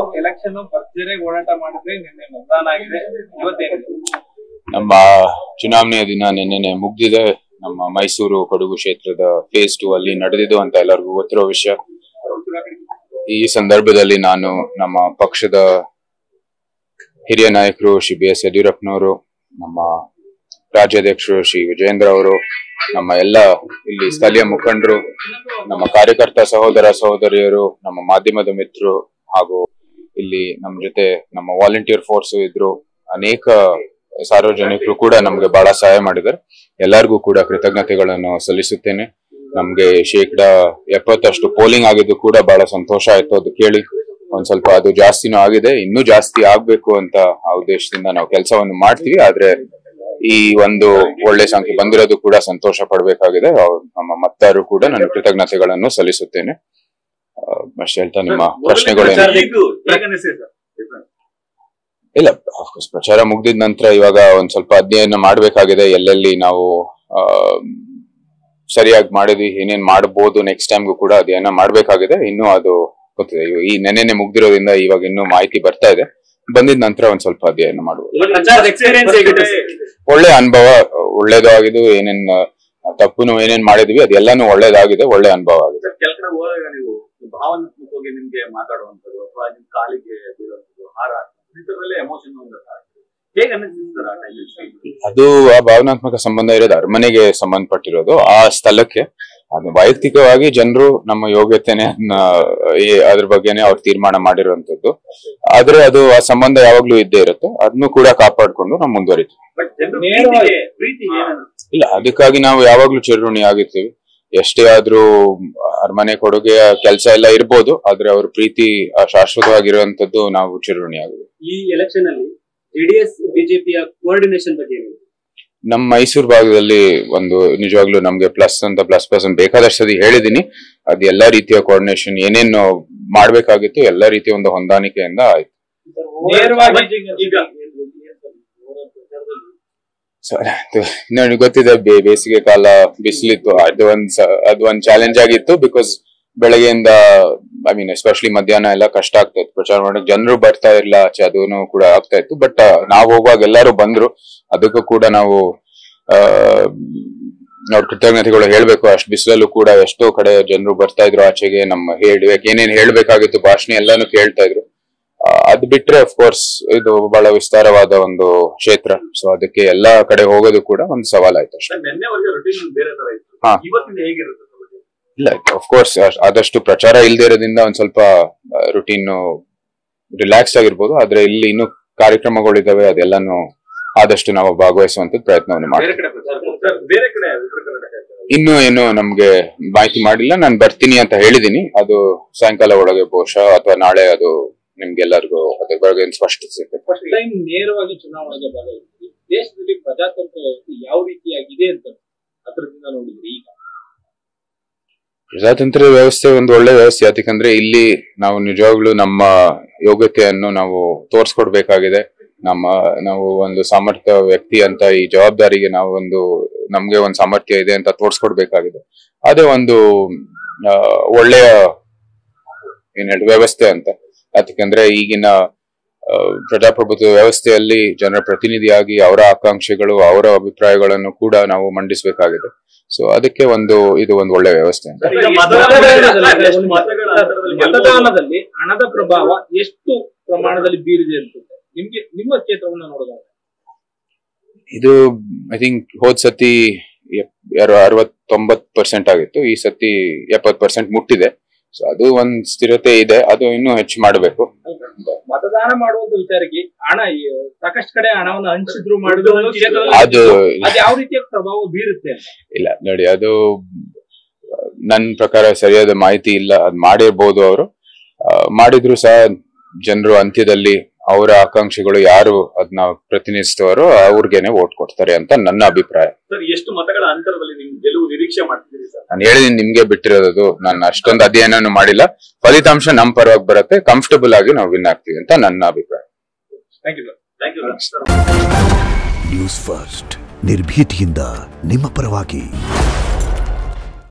Election ಭರ್ಜರಿಯಾಗಿ ಓಡಾಟ ಮಾಡಿದ್ರೆ ನಿನ್ನೆ ಮತದಾನ ಆಗಿದೆ ಇವತ್ತೇನಿದೆ ನಮ್ಮ ಚುನಾವಣೆಯ ದಿನ ನಿನ್ನೆನೆ ಮುಗ್ದಿದೆ ನಮ್ಮ ಮೈಸೂರು ಕೊಡಗು ಕ್ಷೇತ್ರದ ಫೇಸ್ ಟು ಅಲ್ಲಿ ನಡೆದಿದ್ದು ಅಂತ ಎಲ್ಲರಿಗೂ ಗೊತ್ತಿರೋ ವಿಷಯ ಈ ಸಂದರ್ಭದಲ್ಲಿ ನಾನು ನಮ್ಮ ಪಕ್ಷದ ಹಿರಿಯ ನಾಯಕರು ಶ್ರೀ ಬಿ ಎಸ್ ಯಡಿಯೂರಪ್ಪನವರು ನಮ್ಮ ರಾಜ್ಯಾಧ್ಯಕ್ಷರು ಶ್ರೀ ವಿಜೇಂದ್ರ ಅವರು ನಮ್ಮ ಎಲ್ಲ ಇಲ್ಲಿ ಸ್ಥಳೀಯ ಮುಖಂಡರು ನಮ್ಮ ಕಾರ್ಯಕರ್ತ ಸಹೋದರ ಸಹೋದರಿಯರು ನಮ್ಮ ಮಾಧ್ಯಮದ ಮಿತ್ರರು ಹಾಗೂ ಇಲ್ಲಿ ನಮ್ಮ ಜೊತೆ ನಮ್ಮ ವಾಲಂಟಿಯರ್ ಫೋರ್ಸ್ ಇದ್ರು ಅನೇಕ ಸಾರ್ವಜನಿಕರು ಕೂಡ ನಮ್ಗೆ ಬಹಳ ಸಹಾಯ ಮಾಡಿದ್ದಾರೆ ಎಲ್ಲರಿಗೂ ಕೂಡ ಕೃತಜ್ಞತೆಗಳನ್ನು ಸಲ್ಲಿಸುತ್ತೇನೆ ನಮ್ಗೆ ಶೇಕಡ ಎಪ್ಪತ್ತಷ್ಟು ಪೋಲಿಂಗ್ ಆಗಿದ್ದು ಕೂಡ ಬಹಳ ಸಂತೋಷ ಆಯ್ತು ಅದು ಕೇಳಿ ಒಂದ್ ಸ್ವಲ್ಪ ಅದು ಜಾಸ್ತಿನೂ ಆಗಿದೆ ಇನ್ನೂ ಜಾಸ್ತಿ ಆಗ್ಬೇಕು ಅಂತ ಆ ಉದ್ದೇಶದಿಂದ ನಾವು ಕೆಲಸವನ್ನು ಮಾಡ್ತೀವಿ ಆದ್ರೆ ಈ ಒಂದು ಒಳ್ಳೆ ಸಂಖ್ಯೆ ಬಂದಿರೋದು ಕೂಡ ಸಂತೋಷ ಪಡಬೇಕಾಗಿದೆ ಅವ್ರು- ನಮ್ಮ ಮತದಾರರು ಕೂಡ ನಾನು ಕೃತಜ್ಞತೆಗಳನ್ನು ಸಲ್ಲಿಸುತ್ತೇನೆ ಆ, ಅಷ್ಟೇ ಹೇಳ್ತಾ ನಿಮ್ಮ ಪ್ರಶ್ನೆಗಳೇನು ಇಲ್ಲ ಅಫ್ಕೋರ್ಸ್ ಪ್ರಚಾರ ಮುಗ್ದಿದ ನಂತರ ಇವಾಗ ಒಂದ್ ಸ್ವಲ್ಪ ಅಧ್ಯಯನ ಮಾಡ್ಬೇಕಾಗಿದೆ ಎಲ್ಲೆಲ್ಲಿ ನಾವು ಆ, ಸರಿಯಾಗಿ ಮಾಡಿದ್ವಿ ಏನೇನ್ ಮಾಡಬಹುದು ನೆಕ್ಸ್ಟ್ ಟೈಮ್ಗೂ ಕೂಡ ಅಧ್ಯಯನ ಮಾಡ್ಬೇಕಾಗಿದೆ ಇನ್ನು ಅದು ಗೊತ್ತಿದೆ ಇವ- ಈ ನೆನೆನೆ ಮುಗ್ದಿರೋದ್ರಿಂದ ಇವಾಗ ಇನ್ನೂ ಮಾಹಿತಿ ಬರ್ತಾ ಇದೆ ಬಂದಿದ ನಂತರ ಒಂದ್ ಸ್ವಲ್ಪ ಅಧ್ಯಯನ ಮಾಡುವುದು ಪ್ರಚಾರದ ಎಕ್ಸ್ಪೀರಿಯನ್ಸ್ ಹೇಗಿದೆ ಒಳ್ಳೆ ಅನುಭವ ಒಳ್ಳೇದು ಆಗಿದ್ದು ಏನೇನ್ ಆ, ತಪ್ಪುನು ಏನೇನ್ ಮಾಡಿದ್ವಿ ಅದೆಲ್ಲಾನು ಒಳ್ಳೇದಾಗಿದೆ ಒಳ್ಳೆ ಅನುಭವ ಆಗಿದೆ ಕೆಲ ಕಡೆ ಹೋದಾಗ ನೀವು ಭಾವನಾತ್ಮಕವಾಗಿ ನಿಮ್ಗೆ ಮಾತಾಡುವಂಥದ್ದು ಅಥವಾ ನಿಮ್ ಕಾಲಿಗೆ ಬೀಳುವಂಥದ್ದು ಹಾರ ಹಾಕುವಂಥದ್ದು, ಇಂಥದ್ರಲ್ಲೇ ಎಮೋಷನ್ ಒಂದು ಹೇಗೆ ಅನ್ನಿಸ್ತಾರೆ ಆ ಟೈಮಲ್ಲಿ ಅದು ಆ ಭಾವನಾತ್ಮಕ ಸಂಬಂಧ ಇರೋದು ಅರಮನೆಗೆ ಸಂಬಂಧಪಟ್ಟಿರೋದು ಆ ಸ್ಥಳಕ್ಕೆ ಅದು ವೈಯಕ್ತಿಕವಾಗಿ ಜನರು ನಮ್ಮ ಯೋಗ್ಯತೆನೆ ಅದ್ರ ಬಗ್ಗೆನೆ ಅವ್ರು ತೀರ್ಮಾನ ಮಾಡಿರುವಂತದ್ದು ಆದ್ರೆ ಅದು ಆ ಸಂಬಂಧ ಯಾವಾಗ್ಲೂ ಇದ್ದೇ ಇರುತ್ತೆ ಅದನ್ನು ಕೂಡ ಕಾಪಾಡ್ಕೊಂಡು ನಾವು ಮುಂದುವರಿತೀವಿ ಬಟ್ ಜನರು ನೇರವಾಗಿ- ಪ್ರೀತಿಗೆ ಪ್ರೀತಿ ಏನು ಇಲ್ಲ ಅದಕ್ಕಾಗಿ ನಾವು ಯಾವಾಗ್ಲೂ ಚಿರಋಣಿ ಆಗಿರ್ತೀವಿ ಎಷ್ಟೇ ಆದ್ರೂ ಅರಮನೆ ಕೊಡುಗೆ ಕೆಲಸ ಎಲ್ಲ ಇರ್ಬೋದು ಆದ್ರೆ ಅವ್ರ ಪ್ರೀತಿ ಆ ಶಾಶ್ವತವಾಗಿರುವಂತದ್ದು ನಾವು ಚಿರಋಣಿ ಆಗಿದೆ ಈ ಎಲೆಕ್ಷನ್ ಅಲ್ಲಿ ಜೆಡಿಎಸ್ ಬಿಜೆಪಿಯ ಕೋಆರ್ಡಿನೇಷನ್ ಬಗ್ಗೆ ಏನು ನಮ್ಮ ಮೈಸೂರು ಭಾಗದಲ್ಲಿ ಒಂದು ನಿಜವಾಗ್ಲೂ ನಮ್ಗೆ ಪ್ಲಸ್ ಅಂತ ಪ್ಲಸ್ ಪ್ಲಸ್ ಅಂತ ಬೇಕಾದಷ್ಟು ಸತಿ ಹೇಳಿದೀನಿ ಅದು ಎಲ್ಲಾ ರೀತಿಯ ಕೋಆರ್ಡಿನೇಷನ್ ಏನೇನು ಮಾಡ್ಬೇಕಾಗಿತ್ತು ಎಲ್ಲಾ ರೀತಿಯ ಒಂದು ಹೊಂದಾಣಿಕೆಯಿಂದ ಆಯ್ತು ನೇರವಾಗಿ ಈಗ ಸೊ ನನಗೆ ಗೊತ್ತಿದೆ ಬೇ- ಬೇಸಿಗೆ ಕಾಲ ಬಿಸಿಲಿತ್ತು ಅದು ಒಂದ್ ಸ- ಅದು ಒಂದ್ ಚಾಲೆಂಜ್ ಆಗಿತ್ತು ಬಿಕಾಸ್ ಬೆಳಗ್ಗೆಯಿಂದ ಐ ಮೀನ್ ಎಸ್ಪೆಷಲಿ ಮಧ್ಯಾಹ್ನ ಎಲ್ಲ ಕಷ್ಟ ಆಗ್ತಾ ಇತ್ತು ಪ್ರಚಾರ ಮಾಡಕ್ ಜನರು ಬರ್ತಾ ಇರ್ಲಿಲ್ಲ ಆಚೆ ಅದೂನು ಕೂಡ ಆಗ್ತಾ ಇತ್ತು ಬಟ್ ನಾವು ಹೋಗುವಾಗ ಎಲ್ಲರೂ ಬಂದ್ರು ಅದಕ್ಕೂ ಕೂಡ ನಾವು ಆ ಅವ್ರ ಕೃತಜ್ಞತೆಗಳು ಹೇಳ್ಬೇಕು ಅಷ್ಟು ಬಿಸಿಲಲ್ಲೂ ಕೂಡ ಎಷ್ಟೋ ಕಡೆ ಜನರು ಬರ್ತಾ ಇದ್ರು ಆಚೆಗೆ ನಮ್ಮ ಹೇಳ್ಬೇಕು ಏನೇನ್ ಹೇಳ್ಬೇಕಾಗಿತ್ತು ಭಾಷಣ ಎಲ್ಲಾನು ಕೇಳ್ತಾ ಇದ್ರು ಆ, ಅದ್ ಬಿಟ್ರೆ ಕೋರ್ಸ್ ಇದು ಬಹಳ ವಿಸ್ತಾರವಾದ ಒಂದು ಕ್ಷೇತ್ರ ಸೊ ಅದಕ್ಕೆ ಎಲ್ಲಾ ಕಡೆ ಹೋಗೋದು ಕೂಡ ಒಂದು ಸವಾಲಾಯ್ತು ಅಷ್ಟೇ ನಿನ್ನೆವರೆಗೆ ರೊಟೀನ್ ಬೇರೆ ತರ ಇತ್ತು ಹಾ. ಇವತ್ತಿನ ಹೇಗಿರುತ್ತೆ ಸರ್ routine? ಇಲ್ಲ ಕೋರ್ಸ್ ಆದಷ್ಟು ಪ್ರಚಾರ ಇಲ್ದೇ ಇರೋದ್ರಿಂದ ಒಂದ್ ಸ್ವಲ್ಪ ರುಟೀನ್ ರಿಲ್ಯಾಕ್ಸ್ ಆಗಿರ್ಬೋದು ಆದ್ರೆ ಇಲ್ಲಿ ಇನ್ನು ಕಾರ್ಯಕ್ರಮಗಳಿದಾವೆ ಅದೆಲ್ಲಾನು ಆದಷ್ಟು ನಾವು ಭಾಗವಹಿಸುವಂತದ್ದು ಪ್ರಯತ್ನವನ್ನು ಬೇರೆ ಮಾಡ್ತೀವಿ ಕಡೆ ಪ್ರಚಾರ ಸರ್ ಬೇರೆ ಕಡೆ ಉತ್ತರ ಕರ್ನಾಟಕ ಇನ್ನು ಏನು ನಮ್ಗೆ ಮಾಹಿತಿ ಮಾಡಿಲ್ಲ ನಾನು ಬರ್ತೀನಿ ಅಂತ ಹೇಳಿದೀನಿ ಅದು ಸಾಯಂಕಾಲ ಒಳಗೆ ಬಹುಶಃ ಅಥವಾ ನಾಳೆ ಅದು ನಿಮ್ಗೆಲ್ಲರಿಗೂ ಅದ್ರ ಬಗ್ಗೆ ಒಂದು ಸ್ಪಷ್ಟತೆ ಸಿಗುತ್ತೆ ಫಸ್ಟ್ ಟೈಮ್ ನೇರವಾಗಿ ಚುನಾವಣೆಗೆ ಭಾಗವಹಿಸಿ ದೇಶದಲ್ಲಿ ಪ್ರಜಾತಂತ್ರ ವ್ಯವಸ್ಥೆ ಯಾವ ರೀತಿಯಾಗಿದೆ ಅಂತ ಹತ್ರದಿಂದ ನೋಡಿದ್ರಿ ಈಗ ಪ್ರಜಾತಂತ್ರ ವ್ಯವಸ್ಥೆ ಒಂದು ಒಳ್ಳೆ ವ್ಯವಸ್ಥೆ ಯಾಕಂದ್ರೆ ಇಲ್ಲಿ ನಾವು ನಿಜವಾಗ್ಲೂ ನಮ್ಮ ಯೋಗ್ಯತೆಯನ್ನು ನಾವು ತೋರ್ಸ್ಕೊಡ್ಬೇಕಾಗಿದೆ ನಮ್ಮ ನಾವು ಒಂದು ಸಾಮರ್ಥ್ಯ ವ್ಯಕ್ತಿ ಅಂತ ಈ ಜವಾಬ್ದಾರಿಗೆ ನಾವು ಒಂದು ನಮ್ಗೆ ಒಂದು ಸಾಮರ್ಥ್ಯ ಇದೆ ಅಂತ ತೋರ್ಸ್ಕೊಡ್ಬೇಕಾಗಿದೆ ಅದೇ ಒಂದು ಆ, ಒಳ್ಳೆಯ ಏನ್ ಹೇಳಿ ವ್ಯವಸ್ಥೆ ಅಂತ ಯಾಕಂದ್ರೆ ಈಗಿನ ಆ, ಪ್ರಜಾಪ್ರಭುತ್ವ ವ್ಯವಸ್ಥೆಯಲ್ಲಿ ಜನರ ಪ್ರತಿನಿಧಿಯಾಗಿ ಅವರ ಆಕಾಂಕ್ಷೆಗಳು ಅವರ ಅಭಿಪ್ರಾಯಗಳನ್ನು ಕೂಡ ನಾವು ಮಂಡಿಸಬೇಕಾಗಿದೆ ಸೊ ಅದಕ್ಕೆ ಒಂದು ಇದು ಒಂದು ಒಳ್ಳೆ ವ್ಯವಸ್ಥೆ ಅಂತ ಈಗ ಮತದಾನದಲ್ಲಿ ಎಷ್ಟು ಮತಗಳ ಅಂತರದಲ್ಲಿ ಗೆಲ್ಬಹುದು? ಮತದಾನದಲ್ಲಿ ಹಣದ ಪ್ರಭಾವ ಎಷ್ಟು ಪ್ರಮಾಣದಲ್ಲಿ ಬೀರಿದೆ ಅನ್ಸುತ್ತೆ ನಿಮ್ಗೆ ನಿಮ್ಮ ಕ್ಷೇತ್ರವನ್ನ ನೋಡೋದಾದ್ರೆ ಇದು ಐ ಥಿಂಕ್ ಹೋದ್ ಸತಿ ಅರವತ್ತೊಂಬತ್ ಪರ್ಸೆಂಟ್ ಆಗಿತ್ತು ಈ ಸತಿ ಎಪ್ಪತ್ ಪರ್ಸೆಂಟ್ ಮುಟ್ಟಿದೆ ಸೊ ಅದು ಒಂದ್ ಸ್ಥಿರತೆ ಇದೆ ಅದು ಇನ್ನೂ ಹೆಚ್ಚು ಮಾಡಬೇಕು ಮತದಾನ ಮಾಡುವಂತ ವಿಚಾರಕ್ಕೆ ಹಣ ಈ ಸಾಕಷ್ಟು ಕಡೆ ಹಣವನ್ನು ಹಂಚಿದ್ರು ಮಾಡಿದ್ರು ಒಂದು ಕ್ಷೇತ್ರದಲ್ಲಿ ಅದು ಅದು ಯಾವ ರೀತಿಯ ಪ್ರಭಾವ ಬೀರುತ್ತೆ ಅಂತ ಇಲ್ಲ ನೋಡಿ ಅದು ನನ್ನ ಪ್ರಕಾರ ಸರಿಯಾದ ಮಾಹಿತಿ ಇಲ್ಲ ಅದ್ ಮಾಡಿರ್ಬೋದು ಅವರು ಮಾಡಿದ್ರು ಸಹ ಜನರು ಅಂತ್ಯದಲ್ಲಿ ಅವರ ಆಕಾಂಕ್ಷಿಗಳು ಯಾರು ಅದನ್ನ ಪ್ರತಿನಿಧಿಸ್ತವರೋ ಅವ್ರಿಗೇನೆ ವೋಟ್ ಕೊಡ್ತಾರೆ ಅಂತ ನನ್ನ ಅಭಿಪ್ರಾಯ ಸರ್ ಎಷ್ಟು ಮತಗಳ ಅಂತರದಲ್ಲಿ ನೀವು ಗೆಲುವು ನಿರೀಕ್ಷೆ ಮಾಡ್ತಿದ್ದೀರಿ ಸರ್ ನಾನು ಹೇಳಿದೀನಿ ನಿಮ್ಗೆ ಬಿಟ್ಟಿರೋದು ನಾನು ಅಷ್ಟೊಂದು ಅಧ್ಯಯನನೂ ಮಾಡಿಲ್ಲ ಫಲಿತಾಂಶ ನಮ್ ಪರವಾಗಿ ಬರುತ್ತೆ ಕಂಫರ್ಟಬಲ್ ಆಗಿ ನಾವು ವಿನ್ ಆಗ್ತೀವಿ ಅಂತ ನನ್ನ ಅಭಿಪ್ರಾಯ thank you thank you sir news first ನಿರ್ಭೀತಿಯಿಂದ ನಿಮ್ಮ ಪರವಾಗಿ